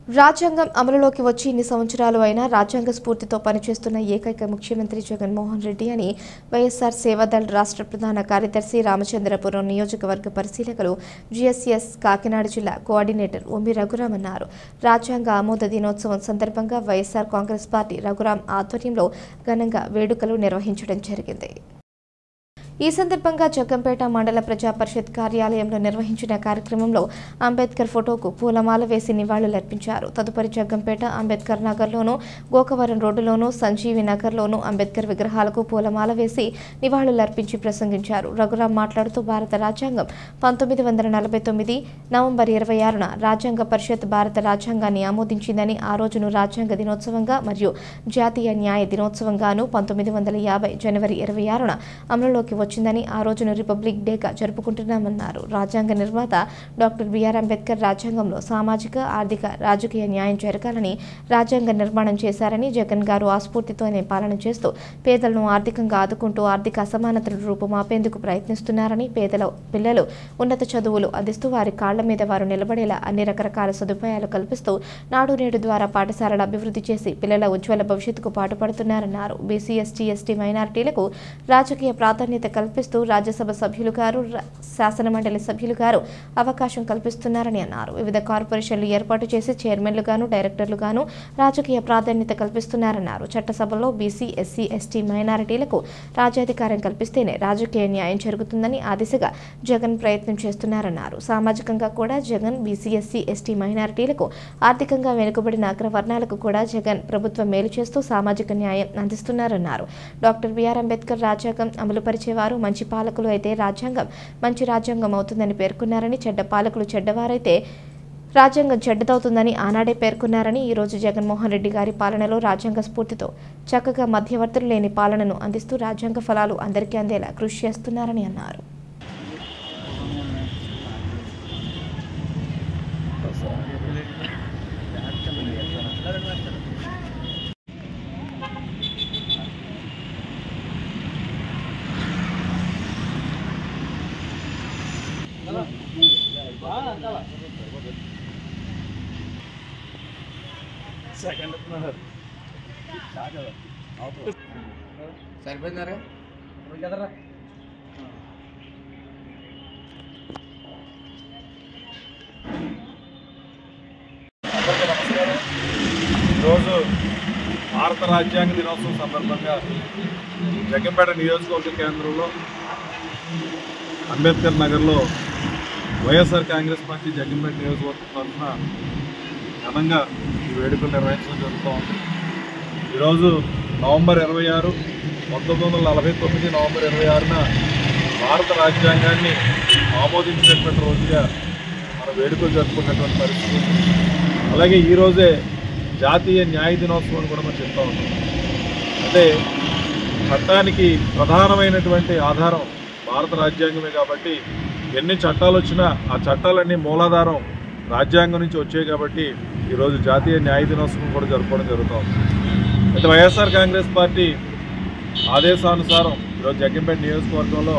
రాజ్యాంగం అమలులోకి వచ్చి ఇన్ని సంవత్సరాలు అయినా రాజ్యాంగ స్ఫూర్తితో పనిచేస్తున్న ఏకైక ముఖ్యమంత్రి జగన్మోహన్ రెడ్డి అని వైఎస్ఆర్ సేవాదళ్ రాష్ట్ర ప్రధాన కార్యదర్శి రామచంద్రపురం నియోజకవర్గ పరిశీలకులు జిఎస్ఎస్ కాకినాడ జిల్లా కోఆర్డినేటర్ ఉమ్మి రఘురాం అన్నారు రాజ్యాంగ ఆమోద దినోత్సవం సందర్భంగా వైఎస్ఆర్ కాంగ్రెస్ పార్టీ రఘురాం ఆధ్వర్యంలో ఘనంగా వేడుకలు నిర్వహించడం జరిగింది ఈ సందర్భంగా జగ్గంపేట మండల ప్రజా పరిషత్ కార్యాలయంలో నిర్వహించిన కార్యక్రమంలో అంబేద్కర్ ఫోటోకు పూలమాల వేసి నివాళులర్పించారు తదుపరి జగ్గంపేట అంబేద్కర్ నగర్లోనూ గోకవరం రోడ్డులోనూ సంజీవి నగర్లోనూ అంబేద్కర్ విగ్రహాలకు పూలమాల వేసి నివాళులర్పించి ప్రసంగించారు రఘురాం మాట్లాడుతూ భారత రాజ్యాంగం పంతొమ్మిది వందల నలభై తొమ్మిది నవంబర్ ఇరవై ఆరున రాజ్యాంగ పరిషత్ భారత రాజ్యాంగాన్ని ఆమోదించిందని ఆ రోజును రాజ్యాంగ దినోత్సవంగా మరియు జాతీయ న్యాయ దినోత్సవంగాను పంతొమ్మిది వందల యాభై జనవరి ఇరవై ఆరున అమలులోకి వచ్చిందని ఆ రోజును రిపబ్లిక్ డేగా జరుపుకుంటున్నామన్నారు రాజ్యాంగ నిర్మాత డాక్టర్ బిఆర్ అంబేద్కర్ రాజ్యాంగంలో సామాజిక ఆర్థిక రాజకీయ న్యాయం జరగాలని రాజ్యాంగ నిర్మాణం చేశారని జగన్ గారు ఆ స్ఫూర్తితోనే పాలన చేస్తూ పేదలను ఆర్థికంగా ఆదుకుంటూ ఆర్థిక అసమానతలు రూపుమాపేందుకు ప్రయత్నిస్తున్నారని పేదల పిల్లలు ఉన్నత చదువులు అందిస్తూ వారి కాళ్ల మీద వారు నిలబడేలా అన్ని రకరకాల సదుపాయాలు కల్పిస్తూ నాడు నేడు ద్వారా పాఠశాలలు అభివృద్ధి చేసి పిల్లల ఉజ్వల భవిష్యత్తుకు పాటుపడుతున్నారన్నారు బీసీ ఎస్టీ ఎస్టీ మైనారిటీలకు రాజకీయ ప్రాధాన్యత కల్పిస్తూ రాజ్యసభ సభ్యులు గారు ర- శాసనమండలి సభ్యులు గారు అవకాశం కల్పిస్తున్నారని అన్నారు వివిధ కార్పొరేషన్లు ఏర్పాటు చేసి చైర్మన్లుగాను డైరెక్టర్లుగాను రాజకీయ ప్రాధాన్యత కల్పిస్తున్నారన్నారు చట్టసభలో బీసీ ఎస్సీ ఎస్టీ మైనారిటీలకు రాజ్యాధికారం కల్పిస్తేనే రాజకీయ న్యాయం జరుగుతుందని ఆ దిశగా జగన్ ప్రయత్నం చేస్తున్నారన్నారు సామాజికంగా కూడా జగన్ బీసీ ఎస్సీ ఎస్టీ మైనారిటీలకు ఆర్థికంగా వెనుకబడిన అగ్రవర్ణాలకు కూడా జగన్ ప్రభుత్వం మేలు చేస్తూ సామాజిక న్యాయం అందిస్తున్నారన్నారు డాక్టర్ బిఆర్ అంబేద్కర్ రాజ్యాంగం అమలుపరిచేవారు మంచి పాలకులు అయితే రాజ్యాంగం మంచి రాజ్యాంగం అవుతుందని పేర్కొన్నారని చెడ్డ పాలకులు చెడ్డవారైతే రాజ్యాంగం చెడ్డదవుతుందని ఆనాడే పేర్కొన్నారని ఈరోజు జగన్మోహన్ రెడ్డి గారి పాలనలో రాజ్యాంగ స్ఫూర్తితో చక్కగా మధ్యవర్తులు లేని పాలనను అందిస్తూ రాజ్యాంగ ఫలాలు అందరికీ అందేలా కృషి చేస్తున్నారని అన్నారు సరిపోయిందారా అందరికీ నమస్కారం ఈరోజు భారత రాజ్యాంగ దినోత్సవం సందర్భంగా జగ్గంపేట నియోజకవర్గ కేంద్రంలో అంబేద్కర్ నగర్లో వైఎస్ఆర్ కాంగ్రెస్ పార్టీ జగ్గంపేట నియోజకవర్గం తరఫున ఘనంగా ఈ వేడుకలు నిర్వహించడం జరుగుతూ ఉంది ఈరోజు నవంబర్ ఇరవై ఆరు పంతొమ్మిది వందల నలభై తొమ్మిది నవంబర్ ఇరవై ఆరున భారత రాజ్యాంగాన్ని ఆమోదించినటువంటి రోజుగా మన వేడుకలు జరుపుకున్నటువంటి పరిస్థితి ఉంది. అలాగే ఈరోజే జాతీయ న్యాయ దినోత్సవం అని కూడా మనం చెప్తా ఉన్నాం అంటే చట్టానికి ప్రధానమైనటువంటి ఆధారం భారత రాజ్యాంగమే కాబట్టి ఎన్ని చట్టాలు వచ్చినా ఆ చట్టాలన్నీ మూలాధారం రాజ్యాంగం నుంచి వచ్చాయి కాబట్టి ఈరోజు జాతీయ న్యాయ దినోత్సవం కూడా జరుపుకోవడం జరుగుతూ ఉంది అయితే వైఎస్ఆర్ కాంగ్రెస్ పార్టీ ఆదేశానుసారం ఈరోజు జగ్గంపేట నియోజకవర్గంలో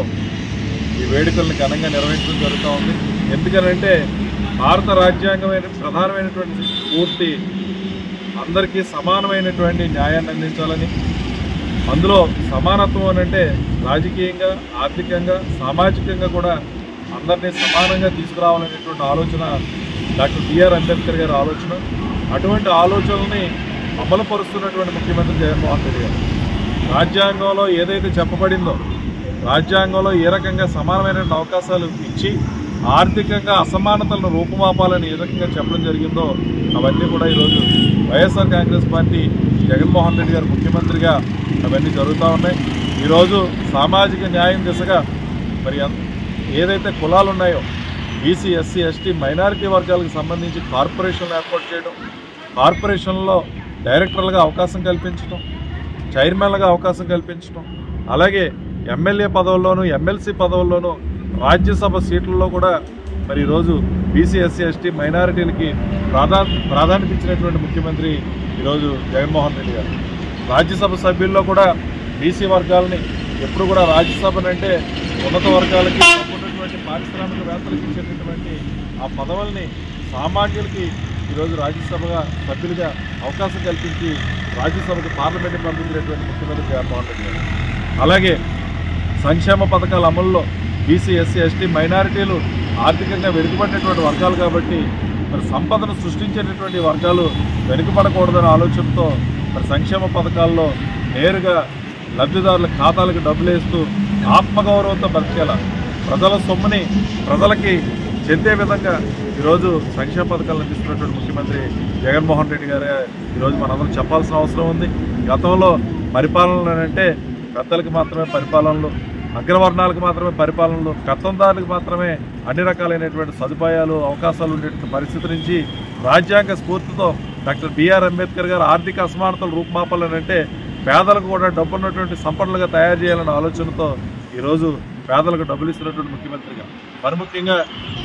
ఈ వేడుకలను ఘనంగా నిర్వహించడం జరుగుతూ ఉంది ఎందుకనంటే భారత రాజ్యాంగమైన ప్రధానమైనటువంటి స్ఫూర్తి అందరికీ సమానమైనటువంటి న్యాయాన్ని అందించాలని అందులో సమానత్వం అని అంటే రాజకీయంగా ఆర్థికంగా సామాజికంగా కూడా అందరినీ సమానంగా తీసుకురావాలనేటువంటి ఆలోచన డాక్టర్ బిఆర్ అంబేద్కర్ గారి ఆలోచన అటువంటి ఆలోచనల్ని అమలుపరుస్తున్నటువంటి ముఖ్యమంత్రి జగన్మోహన్ రెడ్డి గారు రాజ్యాంగంలో ఏదైతే చెప్పబడిందో రాజ్యాంగంలో ఏ రకంగా సమానమైన అవకాశాలు ఇచ్చి ఆర్థికంగా అసమానతలను రూపుమాపాలని ఏ రకంగా చెప్పడం జరిగిందో అవన్నీ కూడా ఈరోజు వైఎస్ఆర్ కాంగ్రెస్ పార్టీ జగన్మోహన్ రెడ్డి గారు ముఖ్యమంత్రిగా అవన్నీ జరుగుతూ ఉన్నాయి ఈరోజు సామాజిక న్యాయం దిశగా మరి అన్- ఏదైతే కులాలు ఉన్నాయో బీసీ ఎస్సీ ఎస్టీ మైనారిటీ వర్గాలకు సంబంధించి కార్పొరేషన్లు ఏర్పాటు చేయడం కార్పొరేషన్లో డైరెక్టర్లుగా అవకాశం కల్పించడం చైర్మన్లుగా అవకాశం కల్పించడం అలాగే ఎమ్మెల్యే పదవుల్లోనూ ఎమ్మెల్సీ పదవుల్లోనూ రాజ్యసభ సీట్లలో కూడా మరి ఈరోజు బీసీ ఎస్సీ ఎస్టీ మైనారిటీలకి ప్రాధా ప్రాధాన్యత ఇచ్చినటువంటి ముఖ్యమంత్రి ఈరోజు జగన్మోహన్ రెడ్డి గారు రాజ్యసభ సభ్యుల్లో కూడా బీసీ వర్గాలని ఎప్పుడు కూడా రాజ్యసభనంటే ఉన్నత వర్గాలకి ఉన్నటువంటి పారిశ్రామికవేత్తలకు ఇచ్చేటటువంటి ఆ పదవుల్ని సామాన్యులకి ఈరోజు రాజ్యసభగా సభ్యులుగా అవకాశం కల్పించి రాజ్యసభకు పార్లమెంట్ పంపించినటువంటి ముఖ్యమంత్రి జగన్మోహన్ రెడ్డి గారు అలాగే సంక్షేమ పథకాల అమల్లో బీసీ ఎస్సీ ఎస్టీ మైనారిటీలు ఆర్థికంగా వెనుకబడినటువంటి వర్గాలు కాబట్టి మరి సంపదను సృష్టించేటటువంటి వర్గాలు వెనుకబడకూడదనే ఆలోచనతో మరి సంక్షేమ పథకాల్లో నేరుగా లబ్ధిదారుల ఖాతాలకు డబ్బులు వేస్తూ ఆత్మగౌరవంతో బతికేలా ప్రజల సొమ్ముని ప్రజలకి చెందే విధంగా ఈరోజు సంక్షేమ పథకాలను అందిస్తున్నటువంటి ముఖ్యమంత్రి జగన్మోహన్ రెడ్డి గారే ఈరోజు మనందరం చెప్పాల్సిన అవసరం ఉంది గతంలో పరిపాలనలు అంటే పెద్దలకు మాత్రమే పరిపాలనలు అగ్రవర్ణాలకు మాత్రమే పరిపాలనలు పెత్తందారులకు మాత్రమే అన్ని రకాలైనటువంటి సదుపాయాలు అవకాశాలు ఉండేటువంటి పరిస్థితి నుంచి రాజ్యాంగ స్ఫూర్తితో డాక్టర్ బిఆర్ అంబేద్కర్ గారు ఆర్థిక అసమానతలు రూపుమాపాలనంటే పేదలకు కూడా డబ్బున్నటువంటి సంపన్నులుగా తయారు చేయాలన్న ఆలోచనతో ఈరోజు పేదలకు డబ్బులు ఇస్తున్నటువంటి ముఖ్యమంత్రిగా మరి ముఖ్యంగా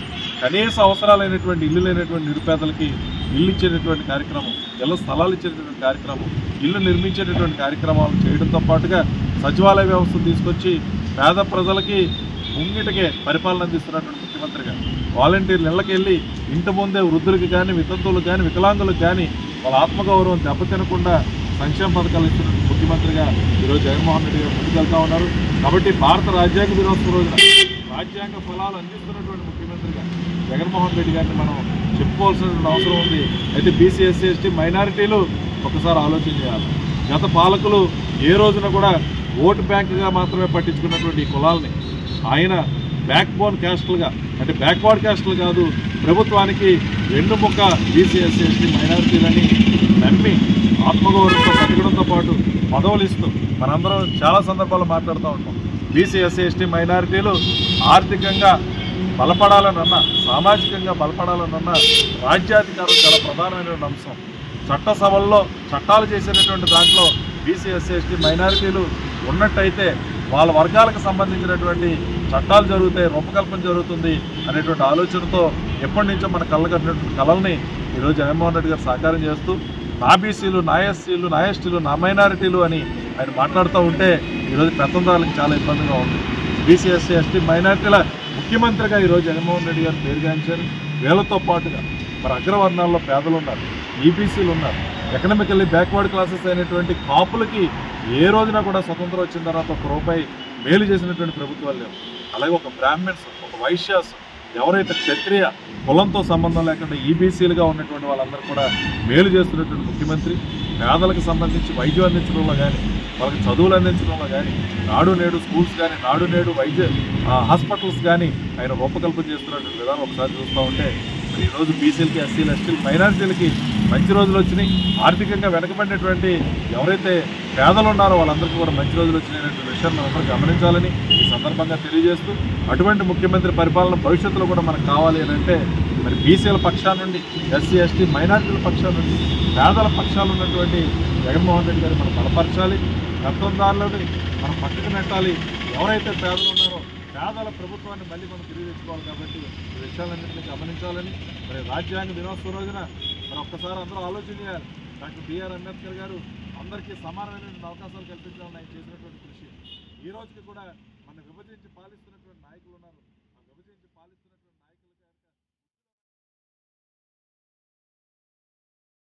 కనీస అవసరాలైనటువంటి ఇల్లు లేనటువంటి నిరుపేదలకి ఇల్లు ఇచ్చేటటువంటి కార్యక్రమం ఇళ్ళ స్థలాలు ఇచ్చేటటువంటి కార్యక్రమం ఇల్లు నిర్మించేటటువంటి కార్యక్రమాలు చేయడంతో పాటుగా సచివాలయ వ్యవస్థను తీసుకొచ్చి పేద ప్రజలకి ముంగిటకే పరిపాలన అందిస్తున్నటువంటి ముఖ్యమంత్రిగా వాలంటీర్లు ఇళ్ళకి వెళ్ళి ఇంటి ముందే వృద్ధులకు కానీ వితంతువులకు కానీ వికలాంగులకు కానీ వాళ్ళ ఆత్మగౌరవం దెబ్బతినకుండా సంక్షేమ పథకాలు ఇస్తున్న ముఖ్యమంత్రిగా ఈరోజు జగన్మోహన్ రెడ్డి గారు ముందుకెళ్తా ఉన్నారు కాబట్టి భారత రాజ్యాంగ దినోత్సవం రోజున రాజ్యాంగ ఫలాలు అందిస్తున్నటువంటి ముఖ్యమంత్రిగా జగన్మోహన్ రెడ్డి గారిని మనం చెప్పుకోవాల్సిన అవసరం ఉంది అయితే బీసీ ఎస్సీ ఎస్టీ మైనారిటీలు ఒకసారి ఆలోచన చేయాలి గత పాలకులు ఏ రోజున కూడా ఓటు బ్యాంకుగా మాత్రమే పట్టించుకున్నటువంటి ఈ కులాల్ని ఆయన బ్యాక్ బోన్ క్యాస్టులుగా అంటే బ్యాక్వర్డ్ క్యాస్టులు కాదు ప్రభుత్వానికి వెన్నుముక్క బీసీ ఎస్సీ ఎస్టీ మైనారిటీలని నమ్మి ఆత్మగౌరవంతో బతకడంతో పాటు పదవులు ఇస్తూ మనందరం చాలా సందర్భాల్లో మాట్లాడుతూ ఉంటాం బీసీ ఎస్సీ ఎస్టీ మైనారిటీలు ఆర్థికంగా బలపడాలనన్న సామాజికంగా బలపడాలనన్న రాజ్యాధికారం చాలా ప్రధానమైన అంశం చట్టసభల్లో చట్టాలు చేసేటటువంటి దాంట్లో బీసీ ఎస్సీ ఎస్టీ మైనారిటీలు ఉన్నట్టయితే వాళ్ళ వర్గాలకు సంబంధించినటువంటి చట్టాలు జరుగుతాయి రూపకల్పన జరుగుతుంది అనేటువంటి ఆలోచనతో ఎప్పటి నుంచో మన కళ్ళ కట్టినటువంటి కళల్ని ఈరోజు జగన్మోహన్ రెడ్డి గారు సాకారం చేస్తూ నా బీసీలు నా ఎస్సీలు నా ఎస్టీలు నా మైనారిటీలు అని ఆయన మాట్లాడుతూ ఉంటే ఈరోజు పెత్తందారులకు చాలా ఇబ్బందిగా ఉంది బీసీ ఎస్సీ ఎస్టీ మైనారిటీల ముఖ్యమంత్రిగా ఈరోజు జగన్మోహన్ రెడ్డి గారు పేరుగాంచారు వీళ్ళతో పాటుగా మరి అగ్రవర్ణాల్లో పేదలు ఉన్నారు ఈబీసీలు ఉన్నారు ఎకనామికల్లీ బ్యాక్వర్డ్ క్లాసెస్ అయినటువంటి కాపులకి ఏ రోజున కూడా స్వతంత్రం వచ్చిన తర్వాత ఒక రూపాయి మేలు చేసినటువంటి ప్రభుత్వాలు లేవు అలాగే ఒక బ్రాహ్మణ్స్ ఒక వైశ్యాస్ ఎవరైతే క్షత్రియ కులంతో సంబంధం లేకుండా ఈబీసీలుగా ఉన్నటువంటి వాళ్ళందరూ కూడా మేలు చేస్తున్నటువంటి ముఖ్యమంత్రి పేదలకు సంబంధించి వైద్యం అందించడంలో కానీ వాళ్ళకి చదువులు అందించడంలో కానీ నాడు నేడు స్కూల్స్ కానీ నాడు నేడు వైద్య ఆ, హాస్పిటల్స్ కానీ ఆయన రూపకల్పన చేస్తున్నటువంటి విధానం ఒకసారి చూస్తూ ఉంటే మరి ఈరోజు బీసీలకి ఎస్సీలు ఎస్టీలు మైనారిటీలకి మంచి రోజులు వచ్చినాయి ఆర్థికంగా వెనకబడినటువంటి ఎవరైతే పేదలు ఉన్నారో వాళ్ళందరికీ కూడా మంచి రోజులు వచ్చినాయనేటువంటి విషయాన్ని మనందరూ గమనించాలని ఈ సందర్భంగా తెలియజేస్తూ అటువంటి ముఖ్యమంత్రి పరిపాలన భవిష్యత్తులో కూడా మనకు కావాలి అని అంటే మరి బీసీల పక్షా నుండి ఎస్సీ ఎస్టీ మైనారిటీల పక్షా నుండి పేదల పక్షాలు ఉన్నటువంటి జగన్మోహన్ రెడ్డి గారిని మనం బలపరచాలి పెత్తందారులని మనం పక్కకు నెట్టాలి ఎవరైతే పేదలు ఉన్నారో పేదల ప్రభుత్వాన్ని మళ్ళీ మనం తిరిగి తెచ్చుకోవాలి కాబట్టి ఈ విషయాలన్నింటినీ గమనించాలని మరి రాజ్యాంగ దినోత్సవం రోజున మరి ఒక్కసారి అందరూ ఆలోచన చేయాలి డాక్టర్ బిఆర్ అంబేద్కర్ గారు అందరికీ సమానమైనటువంటి అవకాశాలు కల్పించాలని ఆయన చేసినటువంటి కృషి ఈ రోజుకి కూడా మన విభజించి పాలిస్తున్నటువంటి నాయకులు ఉన్నారు